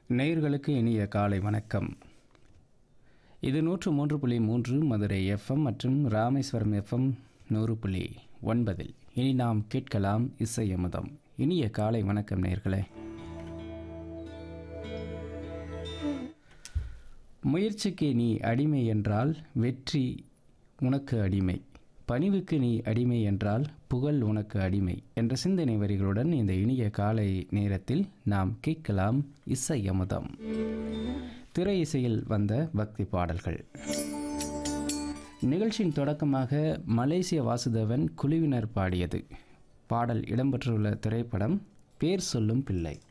நேயர்களுக்கு இனிய காலை வணக்கம் இது நூற்று மூன்று புள்ளி மூன்று மதுரை எஃப்எம் மற்றும் ராமேஸ்வரம் எஃப்எம் நூறு புள்ளி ஒன்பதில் இனி நாம் கேட்கலாம் இசை அமுதம் இனிய காலை வணக்கம் நேயர்களே முயற்சிக்கு நீ அடிமை என்றால் வெற்றி உனக்கு அடிமை பணிவுக்கு நீ அடிமை என்றால் புகழ் உனக்கு அடிமை என்ற சிந்தனை வரிகளுடன் இந்த இனிய காலை நேரத்தில் நாம் கேட்கலாம் இசை அமுதம் திரை இசையில் வந்த பக்தி பாடல்கள் நிகழ்ச்சியின் தொடக்கமாக மலேசிய வாசுதேவன் குழுவினர் பாடியது பாடல் இடம்பெற்றுள்ள திரைப்படம் பேர் சொல்லும் பிள்ளை